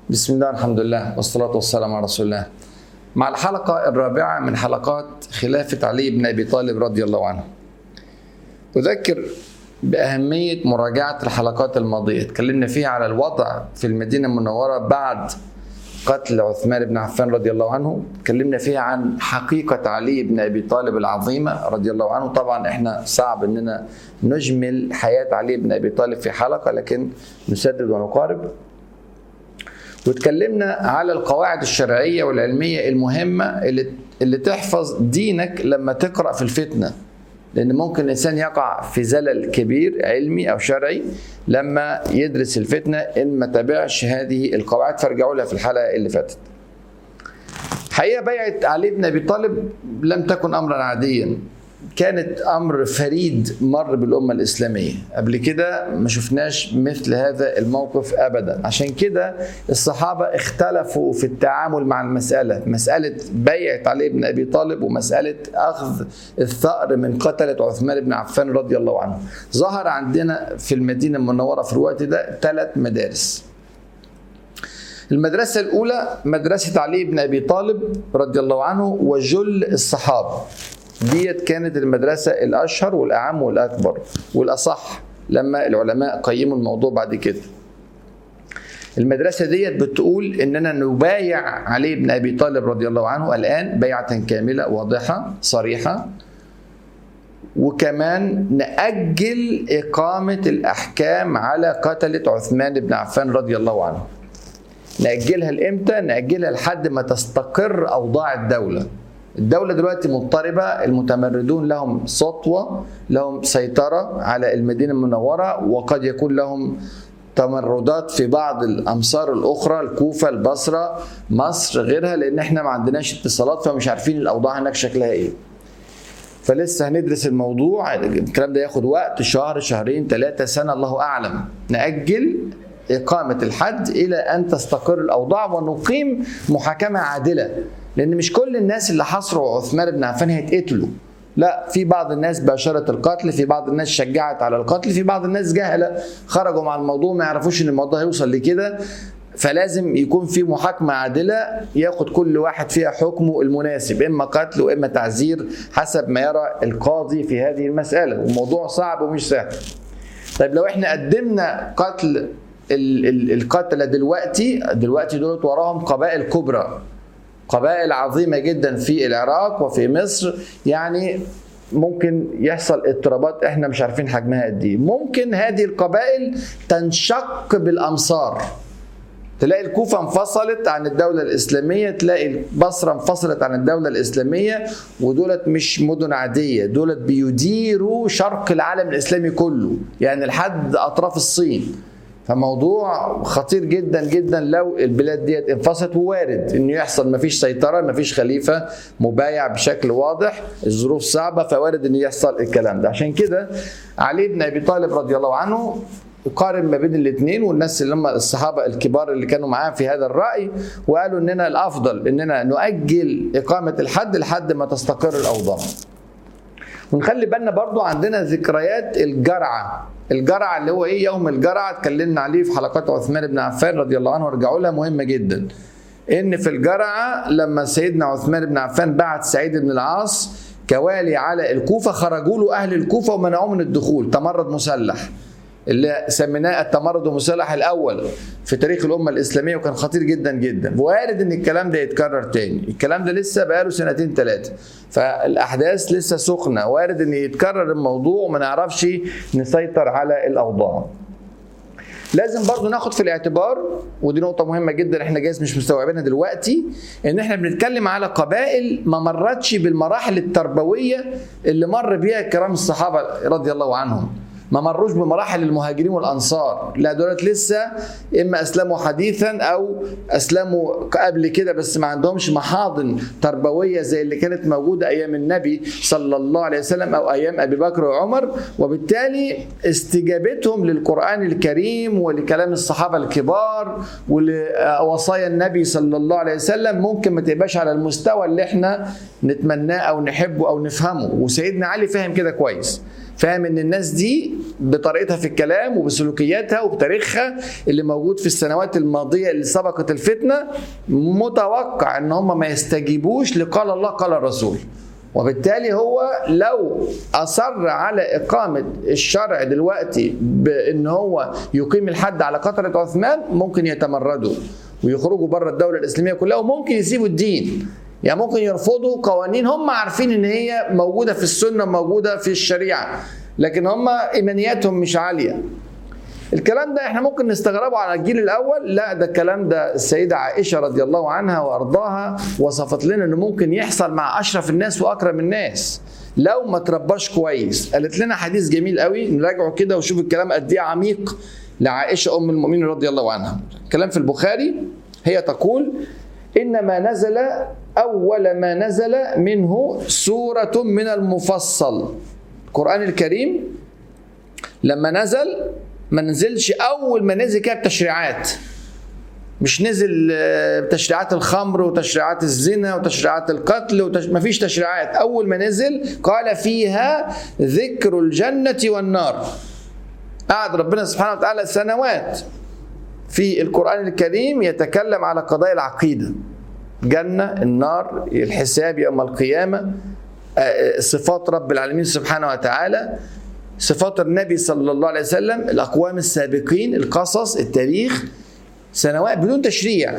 بسم الله الحمد لله والصلاة والسلام على رسول الله مع الحلقة الرابعة من حلقات خلافة علي بن أبي طالب رضي الله عنه أذكر بأهمية مراجعة الحلقات الماضية تكلمنا فيها على الوضع في المدينة المنورة بعد قتل عثمان بن عفان رضي الله عنه تكلمنا فيها عن حقيقة علي بن أبي طالب العظيمة رضي الله عنه طبعا احنا صعب اننا نجمل حياة علي بن أبي طالب في حلقة لكن نسدد ونقارب وتكلمنا على القواعد الشرعية والعلمية المهمة اللي, اللي تحفظ دينك لما تقرأ في الفتنة لأن ممكن الإنسان يقع في زلل كبير علمي أو شرعي لما يدرس الفتنة إن ما تابعش هذه القواعد فارجعوا لها في الحلقة اللي فاتت حقيقة بيعة علي بن أبي طالب لم تكن أمرا عاديا كانت امر فريد مر بالامه الاسلاميه قبل كده ما شفناش مثل هذا الموقف ابدا عشان كده الصحابه اختلفوا في التعامل مع المساله مساله بيعه علي بن ابي طالب ومساله اخذ الثأر من قتله عثمان بن عفان رضي الله عنه ظهر عندنا في المدينه المنوره في الوقت ده ثلاث مدارس المدرسة الأولى مدرسة علي بن أبي طالب رضي الله عنه وجل الصحابة ديت كانت المدرسة الأشهر والأعم والأكبر والأصح لما العلماء قيموا الموضوع بعد كده المدرسة ديت بتقول إننا نبايع علي بن أبي طالب رضي الله عنه الآن بيعة كاملة واضحة صريحة وكمان نأجل إقامة الأحكام على قتلة عثمان بن عفان رضي الله عنه نأجلها لإمتى؟ نأجلها لحد ما تستقر أوضاع الدولة الدولة دلوقتي مضطربة المتمردون لهم سطوة لهم سيطرة على المدينة المنورة وقد يكون لهم تمردات في بعض الامصار الاخرى الكوفه البصره مصر غيرها لان احنا ما عندناش اتصالات فمش عارفين الاوضاع هناك شكلها ايه فلسه هندرس الموضوع الكلام ده ياخد وقت شهر شهرين ثلاثة سنة الله أعلم نأجل إقامة الحد إلى أن تستقر الأوضاع ونقيم محاكمة عادلة لان مش كل الناس اللي حصروا عثمان بن عفان هيتقتلوا لا في بعض الناس باشرت القتل في بعض الناس شجعت على القتل في بعض الناس جهله خرجوا مع الموضوع ما يعرفوش ان الموضوع هيوصل لكده فلازم يكون في محاكمة عادلة ياخد كل واحد فيها حكمه المناسب إما قتل وإما تعزير حسب ما يرى القاضي في هذه المسألة وموضوع صعب ومش سهل طيب لو احنا قدمنا قتل القتلة دلوقتي دلوقتي دولت وراهم قبائل كبرى قبائل عظيمة جدا في العراق وفي مصر يعني ممكن يحصل اضطرابات احنا مش عارفين حجمها قد ايه ممكن هذه القبائل تنشق بالامصار تلاقي الكوفة انفصلت عن الدولة الإسلامية تلاقي البصرة انفصلت عن الدولة الإسلامية ودولت مش مدن عادية دولت بيديروا شرق العالم الإسلامي كله يعني لحد أطراف الصين فموضوع خطير جدا جدا لو البلاد ديت انفصلت ووارد انه يحصل مفيش سيطره مفيش خليفه مبايع بشكل واضح الظروف صعبه فوارد انه يحصل الكلام ده عشان كده علي بن ابي طالب رضي الله عنه قارن ما بين الاثنين والناس اللي هم الصحابه الكبار اللي كانوا معاه في هذا الراي وقالوا اننا الافضل اننا نؤجل اقامه الحد لحد ما تستقر الاوضاع. ونخلي بالنا برضو عندنا ذكريات الجرعه الجرعة اللي هو ايه يوم الجرعة اتكلمنا عليه في حلقات عثمان بن عفان رضي الله عنه ارجعوا لها مهمة جدا ان في الجرعة لما سيدنا عثمان بن عفان بعت سعيد بن العاص كوالي على الكوفة خرجوا له اهل الكوفة ومنعوه من الدخول تمرد مسلح اللي سميناه التمرد المسلح الاول في تاريخ الامه الاسلاميه وكان خطير جدا جدا وارد ان الكلام ده يتكرر تاني الكلام ده لسه بقاله سنتين ثلاثه فالاحداث لسه سخنه وارد ان يتكرر الموضوع وما نعرفش نسيطر على الاوضاع لازم برضو ناخد في الاعتبار ودي نقطة مهمة جدا احنا جايز مش مستوعبينها دلوقتي ان احنا بنتكلم على قبائل ما مرتش بالمراحل التربوية اللي مر بيها كرام الصحابة رضي الله عنهم ما مروش بمراحل المهاجرين والانصار لا دولت لسه اما اسلموا حديثا او اسلموا قبل كده بس ما عندهمش محاضن تربويه زي اللي كانت موجوده ايام النبي صلى الله عليه وسلم او ايام ابي بكر وعمر وبالتالي استجابتهم للقران الكريم ولكلام الصحابه الكبار ولوصايا النبي صلى الله عليه وسلم ممكن ما تبقاش على المستوى اللي احنا نتمناه او نحبه او نفهمه وسيدنا علي فهم كده كويس فاهم ان الناس دي بطريقتها في الكلام وبسلوكياتها وبتاريخها اللي موجود في السنوات الماضيه اللي سبقت الفتنه متوقع ان هم ما يستجيبوش لقال الله قال الرسول وبالتالي هو لو اصر على اقامه الشرع دلوقتي بان هو يقيم الحد على قطره عثمان ممكن يتمردوا ويخرجوا بره الدوله الاسلاميه كلها وممكن يسيبوا الدين يعني ممكن يرفضوا قوانين هم عارفين ان هي موجوده في السنه موجوده في الشريعه لكن هم ايمانياتهم مش عاليه الكلام ده احنا ممكن نستغربه على الجيل الاول لا ده الكلام ده السيده عائشه رضي الله عنها وارضاها وصفت لنا انه ممكن يحصل مع اشرف الناس واكرم الناس لو ما ترباش كويس قالت لنا حديث جميل قوي نراجعه كده وشوف الكلام قد ايه عميق لعائشه ام المؤمنين رضي الله عنها كلام في البخاري هي تقول انما نزل اول ما نزل منه سوره من المفصل القران الكريم لما نزل ما نزلش اول ما نزل كده بتشريعات مش نزل تشريعات الخمر وتشريعات الزنا وتشريعات القتل وتش... ما فيش تشريعات اول ما نزل قال فيها ذكر الجنه والنار قعد ربنا سبحانه وتعالى سنوات في القران الكريم يتكلم على قضايا العقيده جنه النار الحساب يوم القيامه صفات رب العالمين سبحانه وتعالى صفات النبي صلى الله عليه وسلم الاقوام السابقين القصص التاريخ سنوات بدون تشريع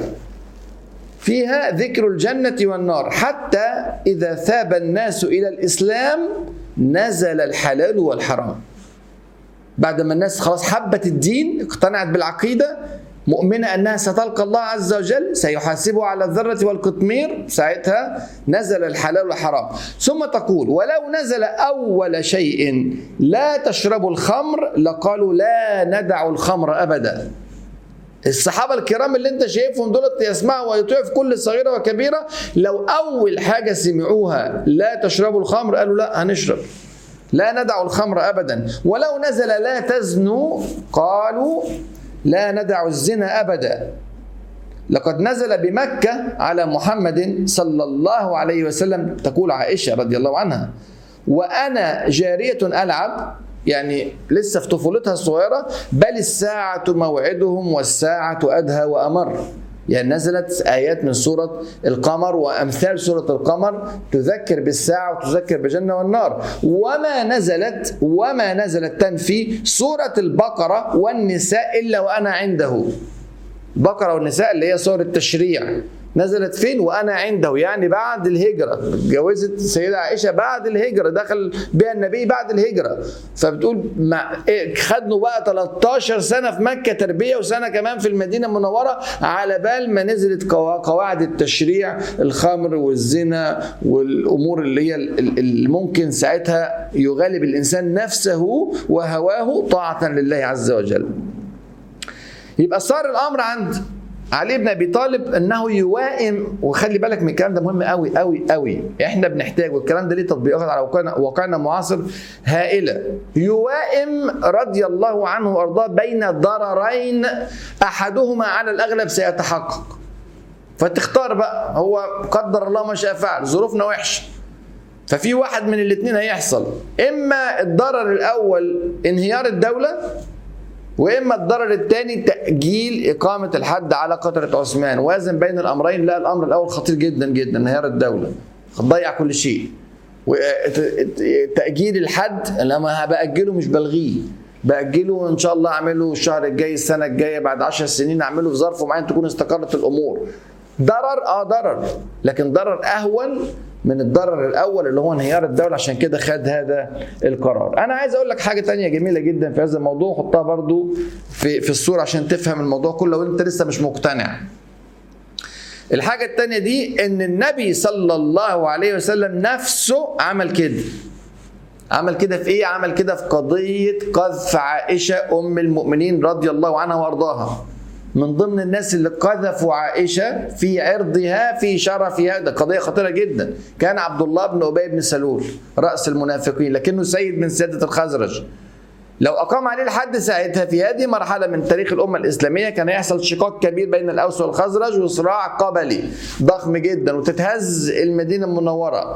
فيها ذكر الجنة والنار حتى إذا ثاب الناس إلى الإسلام نزل الحلال والحرام بعد ما الناس خلاص حبت الدين اقتنعت بالعقيدة مؤمنة أنها ستلقى الله عز وجل سيحاسبه على الذرة والقطمير ساعتها نزل الحلال والحرام ثم تقول ولو نزل أول شيء لا تشربوا الخمر لقالوا لا ندع الخمر أبدا الصحابة الكرام اللي انت شايفهم دولت يسمعوا ويطيعوا في كل صغيرة وكبيرة لو أول حاجة سمعوها لا تشربوا الخمر قالوا لا هنشرب لا ندع الخمر أبدا ولو نزل لا تزنوا قالوا لا ندع الزنا ابدا لقد نزل بمكه على محمد صلى الله عليه وسلم تقول عائشه رضي الله عنها وانا جاريه العب يعني لسه في طفولتها الصغيره بل الساعه موعدهم والساعه ادهى وامر يعني نزلت آيات من سورة القمر وأمثال سورة القمر تذكر بالساعة وتذكر بالجنة والنار وما نزلت وما نزلت تنفي سورة البقرة والنساء إلا وأنا عنده البقرة والنساء اللي هي سورة التشريع نزلت فين وانا عنده يعني بعد الهجره اتجوزت السيده عائشه بعد الهجره دخل بها النبي بعد الهجره فبتقول مع إيه خدوا بقى 13 سنه في مكه تربيه وسنه كمان في المدينه المنوره على بال ما نزلت قواعد التشريع الخمر والزنا والامور اللي هي اللي ممكن ساعتها يغالب الانسان نفسه وهواه طاعه لله عز وجل يبقى صار الامر عند علي بن ابي طالب انه يوائم وخلي بالك من الكلام ده مهم قوي قوي قوي احنا بنحتاج والكلام ده ليه تطبيقات على واقعنا واقعنا المعاصر هائله يوائم رضي الله عنه وارضاه بين ضررين احدهما على الاغلب سيتحقق فتختار بقى هو قدر الله ما شاء فعل ظروفنا وحشه ففي واحد من الاثنين هيحصل اما الضرر الاول انهيار الدوله واما الضرر الثاني تاجيل اقامه الحد على قطره عثمان وازن بين الامرين لا الامر الاول خطير جدا جدا انهيار الدوله هتضيع كل شيء تاجيل الحد لما باجله مش بلغيه باجله ان شاء الله اعمله الشهر الجاي السنه الجايه بعد 10 سنين اعمله في ظرف معين تكون استقرت الامور ضرر اه ضرر لكن ضرر اهون من الضرر الاول اللي هو انهيار الدوله عشان كده خد هذا القرار انا عايز اقول لك حاجه تانية جميله جدا في هذا الموضوع حطها برضو في في الصوره عشان تفهم الموضوع كله لو انت لسه مش مقتنع الحاجة التانية دي ان النبي صلى الله عليه وسلم نفسه عمل كده عمل كده في ايه عمل كده في قضية قذف عائشة ام المؤمنين رضي الله عنها وارضاها من ضمن الناس اللي قذفوا عائشة في عرضها في شرفها ده قضية خطيرة جدا كان عبد الله بن أبي بن سلول رأس المنافقين لكنه سيد من سيادة الخزرج لو أقام عليه الحد ساعتها في هذه مرحلة من تاريخ الأمة الإسلامية كان يحصل شقاق كبير بين الأوس والخزرج وصراع قبلي ضخم جدا وتتهز المدينة المنورة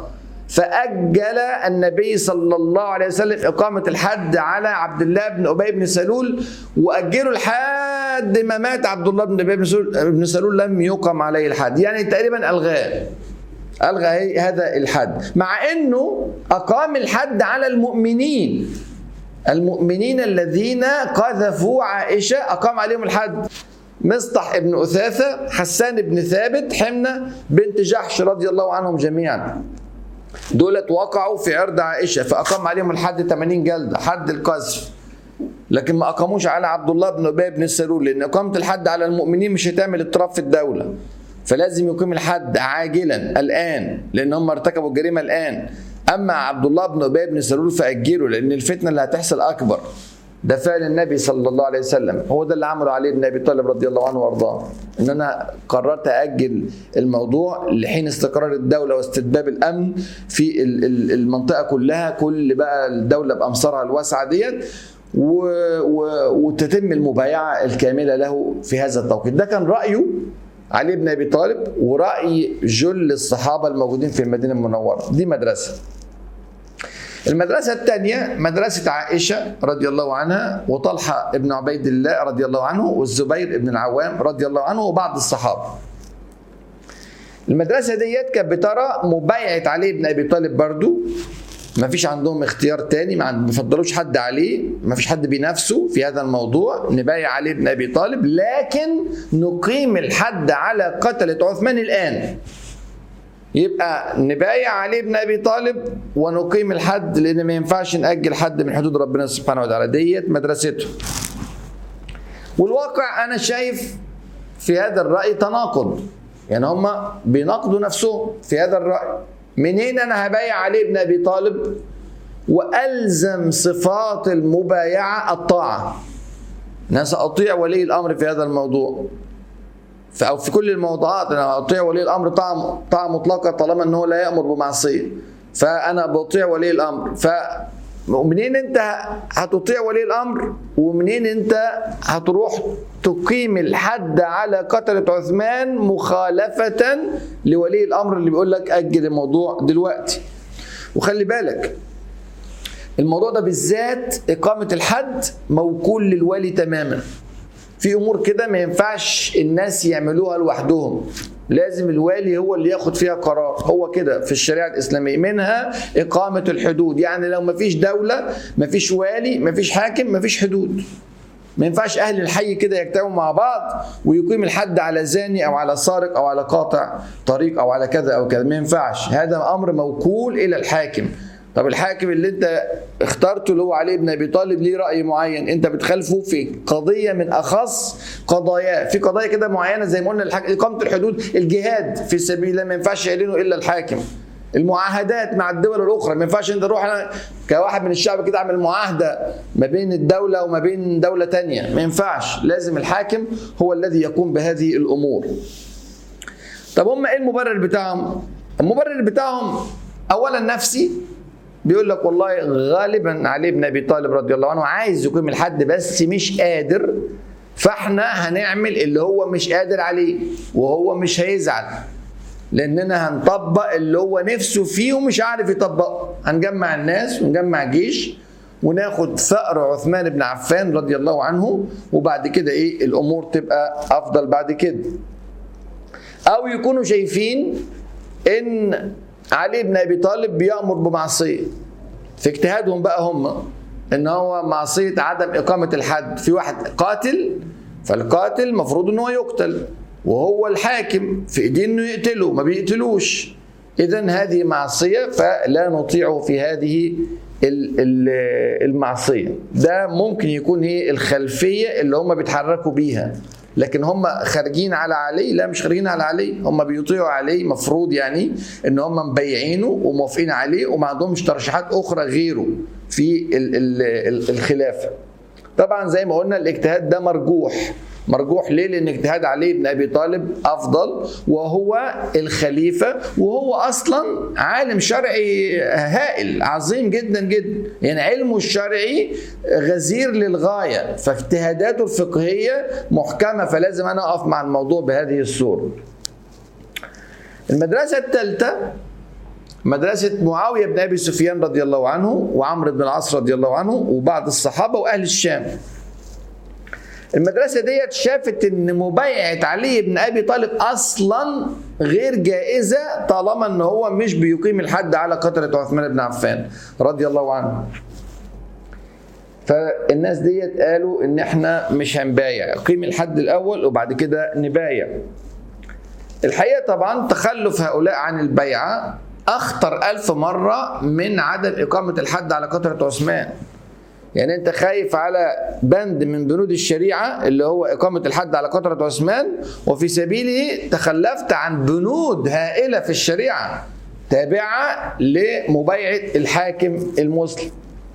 فأجل النبي صلى الله عليه وسلم إقامة الحد على عبد الله بن أبي بن سلول وأجله لحد ما مات عبد الله بن أبي بن سلول لم يقم عليه الحد يعني تقريبا ألغاه ألغى هذا الحد مع أنه أقام الحد على المؤمنين المؤمنين الذين قذفوا عائشة أقام عليهم الحد مصطح ابن أثاثة حسان بن ثابت حمنة بنت جحش رضي الله عنهم جميعا دولت وقعوا في عرض عائشة فأقام عليهم الحد 80 جلدة حد القذف لكن ما أقاموش على عبد الله بن أبي بن السلول لأن إقامة الحد على المؤمنين مش هتعمل اضطراب في الدولة فلازم يقيم الحد عاجلا الآن لأن هم ارتكبوا الجريمة الآن أما عبد الله بن أبي بن سلول فأجلوا لأن الفتنة اللي هتحصل أكبر ده فعل النبي صلى الله عليه وسلم هو ده اللي عمله علي بن ابي طالب رضي الله عنه وارضاه ان انا قررت اجل الموضوع لحين استقرار الدوله واستتباب الامن في المنطقه كلها كل بقى الدوله بامصارها الواسعه ديت و... و... وتتم المبايعه الكامله له في هذا التوقيت ده كان رايه علي بن ابي طالب وراي جل الصحابه الموجودين في المدينه المنوره دي مدرسه المدرسة الثانية مدرسة عائشة رضي الله عنها وطلحة ابن عبيد الله رضي الله عنه والزبير ابن العوام رضي الله عنه وبعض الصحابة المدرسة ديت كانت بترى مبايعة علي بن أبي طالب برضو ما فيش عندهم اختيار تاني ما بيفضلوش حد عليه ما فيش حد بينافسه في هذا الموضوع نبايع علي بن ابي طالب لكن نقيم الحد على قتلة عثمان الان يبقى نبايع علي بن ابي طالب ونقيم الحد لان ما ينفعش ناجل حد من حدود ربنا سبحانه وتعالى ديت مدرسته والواقع انا شايف في هذا الراي تناقض يعني هم بيناقضوا نفسهم في هذا الراي منين انا هبايع علي بن ابي طالب والزم صفات المبايعه الطاعه انا ساطيع ولي الامر في هذا الموضوع او في كل الموضوعات انا اطيع ولي الامر طاعه طاعه مطلقه طالما ان هو لا يامر بمعصيه فانا بطيع ولي الامر ف منين انت هتطيع ولي الامر ومنين انت هتروح تقيم الحد على قتلة عثمان مخالفة لولي الامر اللي بيقول لك اجل الموضوع دلوقتي وخلي بالك الموضوع ده بالذات اقامة الحد موكول للولي تماما في امور كده ما ينفعش الناس يعملوها لوحدهم لازم الوالي هو اللي ياخد فيها قرار هو كده في الشريعه الاسلاميه منها اقامه الحدود يعني لو ما فيش دوله ما فيش والي ما فيش حاكم ما فيش حدود ما ينفعش اهل الحي كده يجتمعوا مع بعض ويقيم الحد على زاني او على سارق او على قاطع طريق او على كذا او كذا ما ينفعش هذا امر موكول الى الحاكم طب الحاكم اللي انت اخترته اللي هو علي بن ابي طالب ليه راي معين انت بتخالفه في قضيه من اخص قضاياه في قضايا كده معينه زي ما قلنا الحاكم اقامه الحدود الجهاد في سبيل الله ما ينفعش يعلنه الا الحاكم المعاهدات مع الدول الاخرى ما ينفعش انت تروح انا كواحد من الشعب كده اعمل معاهده ما بين الدوله وما بين دوله تانية ما ينفعش لازم الحاكم هو الذي يقوم بهذه الامور طب هم ايه المبرر بتاعهم المبرر بتاعهم اولا نفسي بيقول لك والله غالبا علي بن ابي طالب رضي الله عنه عايز يقيم الحد بس مش قادر فاحنا هنعمل اللي هو مش قادر عليه وهو مش هيزعل لاننا هنطبق اللي هو نفسه فيه ومش عارف يطبقه هنجمع الناس ونجمع جيش وناخد ثأر عثمان بن عفان رضي الله عنه وبعد كده ايه الامور تبقى افضل بعد كده او يكونوا شايفين ان علي بن ابي طالب بيامر بمعصيه في اجتهادهم بقى هم ان هو معصيه عدم اقامه الحد في واحد قاتل فالقاتل المفروض ان هو يقتل وهو الحاكم في ايديه انه يقتله ما بيقتلوش اذا هذه معصيه فلا نطيعه في هذه المعصيه ده ممكن يكون هي الخلفيه اللي هم بيتحركوا بيها لكن هم خارجين على علي لا مش خارجين على علي هم بيطيعوا علي مفروض يعني ان هم مبيعينه وموافقين عليه وما عندهمش ترشيحات اخرى غيره في الخلافه طبعا زي ما قلنا الاجتهاد ده مرجوح مرجوح ليه؟ لأن اجتهاد علي بن أبي طالب أفضل وهو الخليفة وهو أصلا عالم شرعي هائل عظيم جدا جدا يعني علمه الشرعي غزير للغاية فاجتهاداته الفقهية محكمة فلازم أنا أقف مع الموضوع بهذه الصورة المدرسة الثالثة مدرسة معاوية بن أبي سفيان رضي الله عنه وعمرو بن العاص رضي الله عنه وبعض الصحابة وأهل الشام المدرسة ديت شافت ان مبايعة علي بن ابي طالب اصلا غير جائزة طالما ان هو مش بيقيم الحد على قتلة عثمان بن عفان رضي الله عنه فالناس ديت قالوا ان احنا مش هنبايع قيم الحد الاول وبعد كده نبايع الحقيقة طبعا تخلف هؤلاء عن البيعة اخطر ألف مرة من عدم اقامة الحد على قتلة عثمان يعني انت خايف على بند من بنود الشريعه اللي هو اقامه الحد على قطره عثمان وفي سبيله تخلفت عن بنود هائله في الشريعه تابعه لمبايعه الحاكم المسلم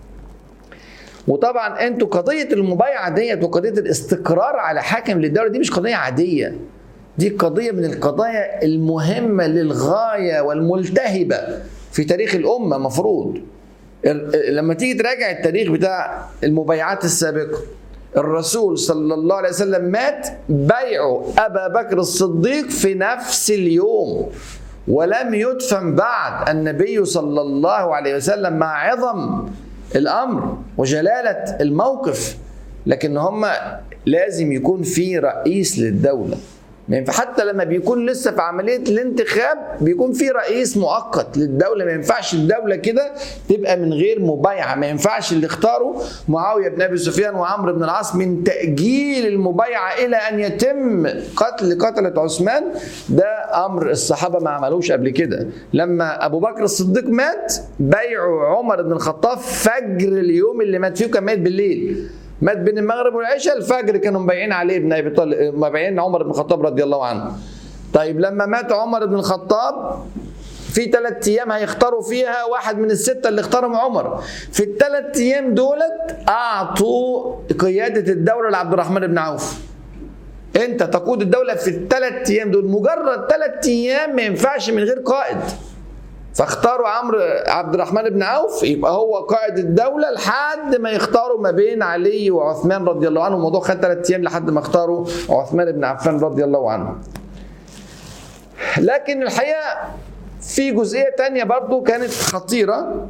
وطبعا انتوا قضيه المبايعه ديت وقضيه الاستقرار على حاكم للدوله دي مش قضيه عاديه دي قضيه من القضايا المهمه للغايه والملتهبه في تاريخ الامه مفروض لما تيجي تراجع التاريخ بتاع المبايعات السابقه الرسول صلى الله عليه وسلم مات بيعوا ابا بكر الصديق في نفس اليوم ولم يدفن بعد النبي صلى الله عليه وسلم مع عظم الامر وجلاله الموقف لكن هم لازم يكون في رئيس للدوله ما ينفع حتى لما بيكون لسه في عمليه الانتخاب بيكون في رئيس مؤقت للدوله ما ينفعش الدوله كده تبقى من غير مبايعه ما ينفعش اللي اختاروا معاويه بن ابي سفيان وعمرو بن العاص من تاجيل المبايعه الى ان يتم قتل قتله عثمان ده امر الصحابه ما عملوش قبل كده لما ابو بكر الصديق مات بيعوا عمر بن الخطاب فجر اليوم اللي مات فيه كان مات بالليل مات بين المغرب والعشاء الفجر كانوا مبايعين عليه بن ابي طالب مبايعين عمر بن الخطاب رضي الله عنه طيب لما مات عمر بن الخطاب في ثلاث ايام هيختاروا فيها واحد من السته اللي اختارهم عمر في الثلاث ايام دولت اعطوا قياده الدوله لعبد الرحمن بن عوف انت تقود الدوله في الثلاث ايام دول مجرد ثلاث ايام ما ينفعش من غير قائد فاختاروا عمرو عبد الرحمن بن عوف يبقى هو قائد الدولة لحد ما يختاروا ما بين علي وعثمان رضي الله عنه الموضوع خد ثلاث أيام لحد ما اختاروا عثمان بن عفان رضي الله عنه لكن الحقيقة في جزئية تانية برضو كانت خطيرة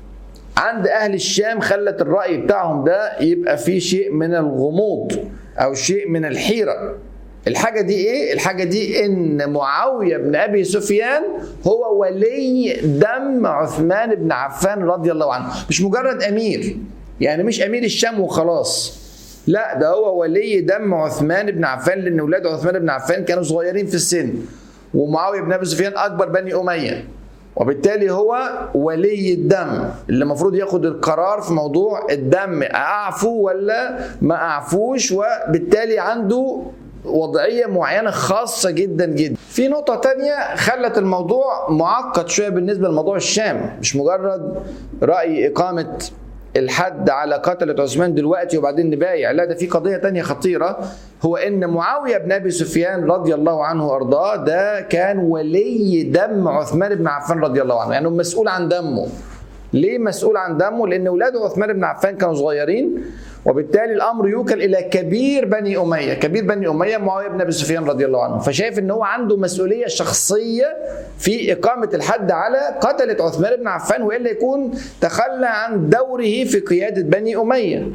عند أهل الشام خلت الرأي بتاعهم ده يبقى فيه شيء من الغموض أو شيء من الحيرة الحاجة دي ايه؟ الحاجة دي ان معاوية بن ابي سفيان هو ولي دم عثمان بن عفان رضي الله عنه، مش مجرد امير، يعني مش امير الشام وخلاص. لا ده هو ولي دم عثمان بن عفان لان اولاد عثمان بن عفان كانوا صغيرين في السن. ومعاوية بن ابي سفيان اكبر بني امية. وبالتالي هو ولي الدم اللي المفروض ياخد القرار في موضوع الدم اعفو ولا ما اعفوش وبالتالي عنده وضعية معينة خاصة جدا جدا في نقطة تانية خلت الموضوع معقد شوية بالنسبة لموضوع الشام مش مجرد رأي إقامة الحد على قتلة عثمان دلوقتي وبعدين نبايع لا ده في قضية تانية خطيرة هو ان معاوية بن ابي سفيان رضي الله عنه وارضاه ده كان ولي دم عثمان بن عفان رضي الله عنه يعني مسؤول عن دمه ليه مسؤول عن دمه لان اولاده عثمان بن عفان كانوا صغيرين وبالتالي الامر يوكل الى كبير بني اميه، كبير بني اميه معاويه بن ابي سفيان رضي الله عنه، فشايف ان هو عنده مسؤوليه شخصيه في اقامه الحد على قتله عثمان بن عفان والا يكون تخلى عن دوره في قياده بني اميه.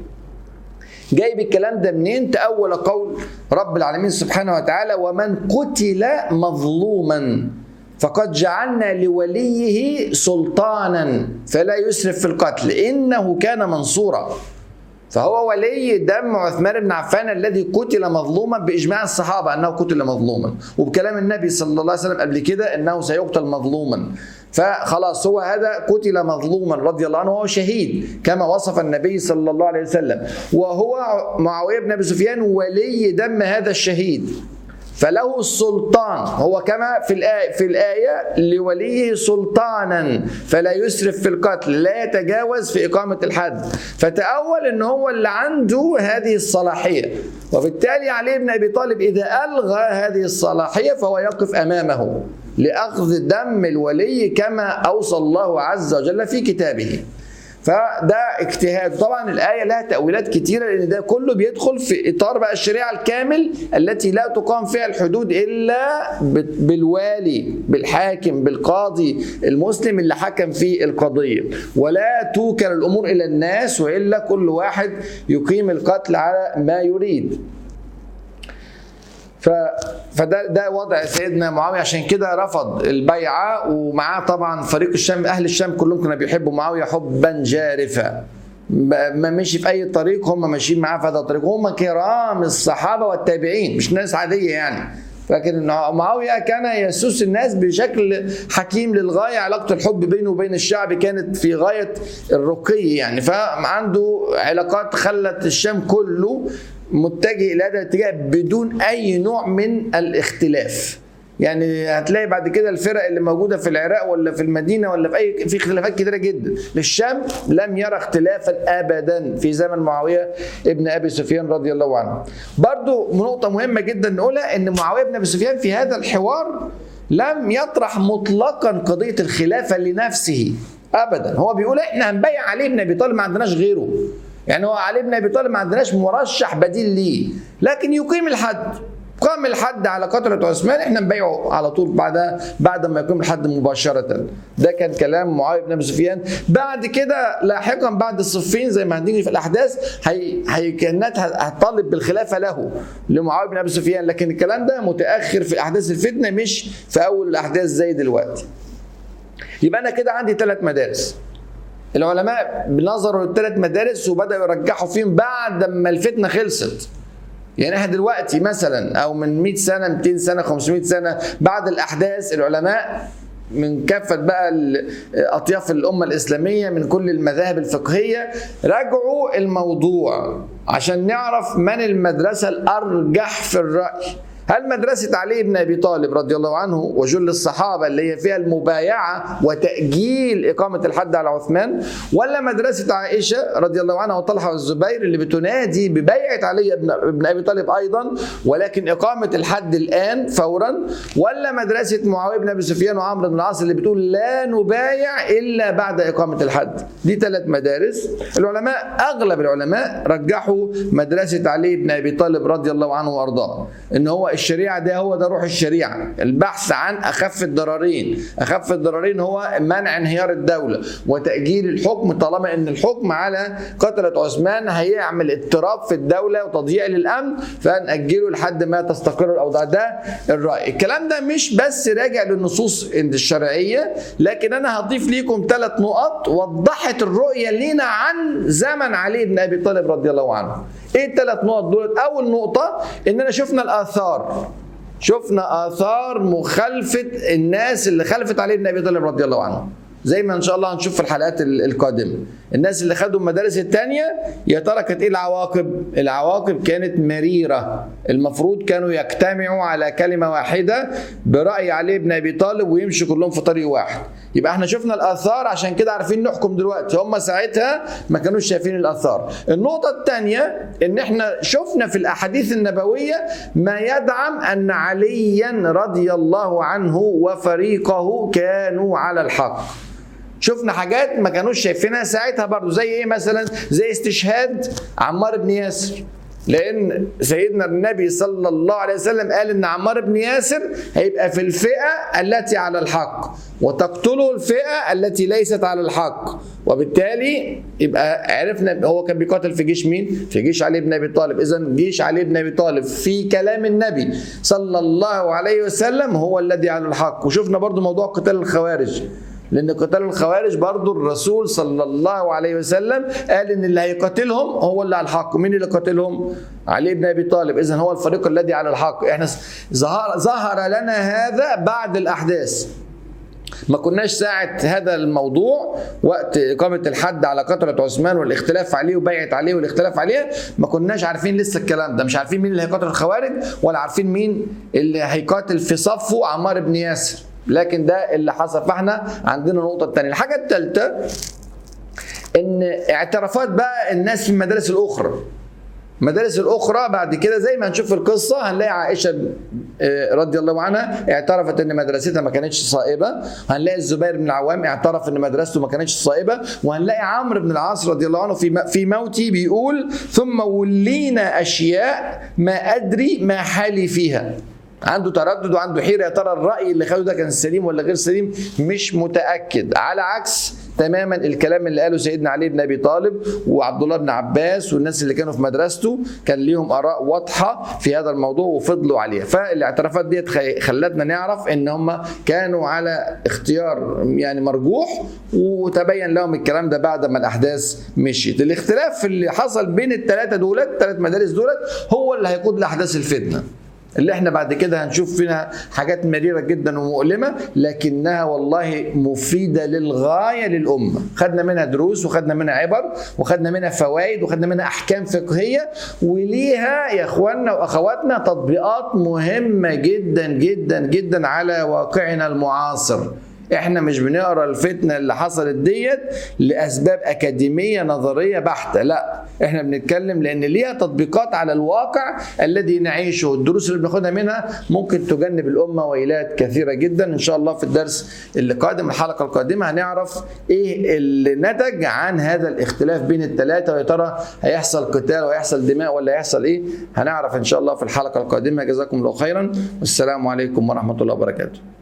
جايب الكلام ده منين؟ تأول قول رب العالمين سبحانه وتعالى ومن قتل مظلوما فقد جعلنا لوليه سلطانا فلا يسرف في القتل انه كان منصورا فهو ولي دم عثمان بن عفان الذي قتل مظلوما باجماع الصحابه انه قتل مظلوما وبكلام النبي صلى الله عليه وسلم قبل كده انه سيقتل مظلوما فخلاص هو هذا قتل مظلوما رضي الله عنه وهو شهيد كما وصف النبي صلى الله عليه وسلم وهو معاويه بن ابي سفيان ولي دم هذا الشهيد فله السلطان هو كما في الآية, في الآية لوليه سلطانا فلا يسرف في القتل لا يتجاوز في إقامة الحد فتأول أن هو اللي عنده هذه الصلاحية وبالتالي علي بن أبي طالب إذا ألغى هذه الصلاحية فهو يقف أمامه لأخذ دم الولي كما أوصى الله عز وجل في كتابه فده اجتهاد طبعا الايه لها تاويلات كتيره لان ده كله بيدخل في اطار بقى الشريعه الكامل التي لا تقام فيها الحدود الا بالوالي بالحاكم بالقاضي المسلم اللي حكم في القضيه ولا توكل الامور الى الناس والا كل واحد يقيم القتل على ما يريد ف... فده ده وضع سيدنا معاويه عشان كده رفض البيعه ومعاه طبعا فريق الشام اهل الشام كلهم كانوا بيحبوا معاويه حبا جارفا ما مشي في اي طريق هم ماشيين معاه في هذا الطريق هم كرام الصحابه والتابعين مش ناس عاديه يعني لكن معاويه كان يسوس الناس بشكل حكيم للغايه علاقه الحب بينه وبين الشعب كانت في غايه الرقي يعني فعنده علاقات خلت الشام كله متجه الى هذا الاتجاه بدون اي نوع من الاختلاف يعني هتلاقي بعد كده الفرق اللي موجوده في العراق ولا في المدينه ولا في اي في خلافات كتيره جدا للشام لم يرى اختلافا ابدا في زمن معاويه ابن ابي سفيان رضي الله عنه برضو نقطه مهمه جدا نقولها ان معاويه بن ابي سفيان في هذا الحوار لم يطرح مطلقا قضيه الخلافه لنفسه ابدا هو بيقول احنا هنبيع علي بن ابي طالب ما عندناش غيره يعني هو علي بن ابي طالب ما عندناش مرشح بديل ليه لكن يقيم الحد قام الحد على قتلة عثمان احنا نبيعه على طول بعدها بعد ما يقيم الحد مباشرة ده كان كلام معاوية بن ابي سفيان بعد كده لاحقا بعد الصفين زي ما هنيجي في الاحداث هي, هي كانت هتطالب بالخلافة له لمعاوية بن ابي سفيان لكن الكلام ده متاخر في احداث الفتنة مش في اول الاحداث زي دلوقتي يبقى انا كده عندي ثلاث مدارس العلماء نظروا للثلاث مدارس وبداوا يرجحوا فيهم بعد ما الفتنه خلصت يعني احنا دلوقتي مثلا او من 100 سنه 200 سنه 500 سنه بعد الاحداث العلماء من كافة بقى أطياف الأمة الإسلامية من كل المذاهب الفقهية راجعوا الموضوع عشان نعرف من المدرسة الأرجح في الرأي هل مدرسة علي بن أبي طالب رضي الله عنه وجل الصحابة اللي هي فيها المبايعة وتأجيل إقامة الحد على عثمان ولا مدرسة عائشة رضي الله عنها وطلحة والزبير اللي بتنادي ببيعة علي بن أبي طالب أيضا ولكن إقامة الحد الآن فورا ولا مدرسة معاوية بن أبي سفيان وعمرو بن العاص اللي بتقول لا نبايع إلا بعد إقامة الحد دي ثلاث مدارس العلماء أغلب العلماء رجحوا مدرسة علي بن أبي طالب رضي الله عنه وأرضاه إن هو الشريعه ده هو ده روح الشريعه البحث عن اخف الضررين اخف الضررين هو منع انهيار الدوله وتاجيل الحكم طالما ان الحكم على قتله عثمان هيعمل اضطراب في الدوله وتضييع للامن فناجله لحد ما تستقر الاوضاع ده الراي الكلام ده مش بس راجع للنصوص الشرعيه لكن انا هضيف ليكم ثلاث نقط وضحت الرؤيه لينا عن زمن علي بن ابي طالب رضي الله عنه ايه الثلاث نقط دول اول نقطه اننا شفنا الاثار شفنا اثار مخالفه الناس اللي خلفت علي بن ابي طالب رضي الله عنه زي ما ان شاء الله هنشوف في الحلقات القادمه الناس اللي خدوا المدارس الثانيه يا ترى كانت ايه العواقب العواقب كانت مريره المفروض كانوا يجتمعوا على كلمه واحده براي علي بن ابي طالب ويمشوا كلهم في طريق واحد يبقى احنا شفنا الاثار عشان كده عارفين نحكم دلوقتي هم ساعتها ما كانوش شايفين الاثار النقطه الثانيه ان احنا شفنا في الاحاديث النبويه ما يدعم ان عليا رضي الله عنه وفريقه كانوا على الحق شفنا حاجات ما كانوش شايفينها ساعتها برضو زي ايه مثلا زي استشهاد عمار بن ياسر لان سيدنا النبي صلى الله عليه وسلم قال ان عمار بن ياسر هيبقى في الفئه التي على الحق وتقتله الفئه التي ليست على الحق وبالتالي يبقى عرفنا هو كان بيقاتل في جيش مين؟ في جيش علي بن ابي طالب، اذا جيش علي بن ابي طالب في كلام النبي صلى الله عليه وسلم هو الذي على الحق، وشفنا برضو موضوع قتال الخوارج لان قتال الخوارج برضو الرسول صلى الله عليه وسلم قال ان اللي هيقاتلهم هو اللي على الحق مين اللي قاتلهم علي بن ابي طالب اذا هو الفريق الذي على الحق احنا ظهر ظهر لنا هذا بعد الاحداث ما كناش ساعة هذا الموضوع وقت إقامة الحد على قتلة عثمان والاختلاف عليه وبيعة عليه والاختلاف عليه ما كناش عارفين لسه الكلام ده مش عارفين مين اللي هيقاتل الخوارج ولا عارفين مين اللي هيقاتل في صفه عمار بن ياسر لكن ده اللي حصل فاحنا عندنا النقطه الثانيه الحاجه الثالثه ان اعترافات بقى الناس في المدارس الاخرى المدارس الاخرى بعد كده زي ما هنشوف في القصه هنلاقي عائشه آه، رضي الله عنها اعترفت ان مدرستها ما كانتش صائبه هنلاقي الزبير بن العوام اعترف ان مدرسته ما كانتش صائبه وهنلاقي عمرو بن العاص رضي الله عنه في في موتي بيقول ثم ولينا اشياء ما ادري ما حالي فيها عنده تردد وعنده حيره يا ترى الراي اللي خده ده كان سليم ولا غير سليم مش متاكد على عكس تماما الكلام اللي قاله سيدنا علي بن ابي طالب وعبد الله بن عباس والناس اللي كانوا في مدرسته كان ليهم اراء واضحه في هذا الموضوع وفضلوا عليها فالاعترافات ديت خلتنا نعرف ان هم كانوا على اختيار يعني مرجوح وتبين لهم الكلام ده بعد ما الاحداث مشيت الاختلاف اللي حصل بين الثلاثه دولت الثلاث مدارس دولت هو اللي هيقود لاحداث الفتنه اللي احنا بعد كده هنشوف فيها حاجات مريرة جدا ومؤلمة لكنها والله مفيدة للغاية للأمة خدنا منها دروس وخدنا منها عبر وخدنا منها فوائد وخدنا منها أحكام فقهية وليها يا أخواننا وأخواتنا تطبيقات مهمة جدا جدا جدا على واقعنا المعاصر احنا مش بنقرا الفتنه اللي حصلت ديت لاسباب اكاديميه نظريه بحته لا احنا بنتكلم لان ليها تطبيقات على الواقع الذي نعيشه الدروس اللي بناخدها منها ممكن تجنب الامه ويلات كثيره جدا ان شاء الله في الدرس اللي قادم الحلقه القادمه هنعرف ايه اللي نتج عن هذا الاختلاف بين الثلاثه ويا ترى هيحصل قتال ويحصل دماء ولا هيحصل ايه هنعرف ان شاء الله في الحلقه القادمه جزاكم الله خيرا والسلام عليكم ورحمه الله وبركاته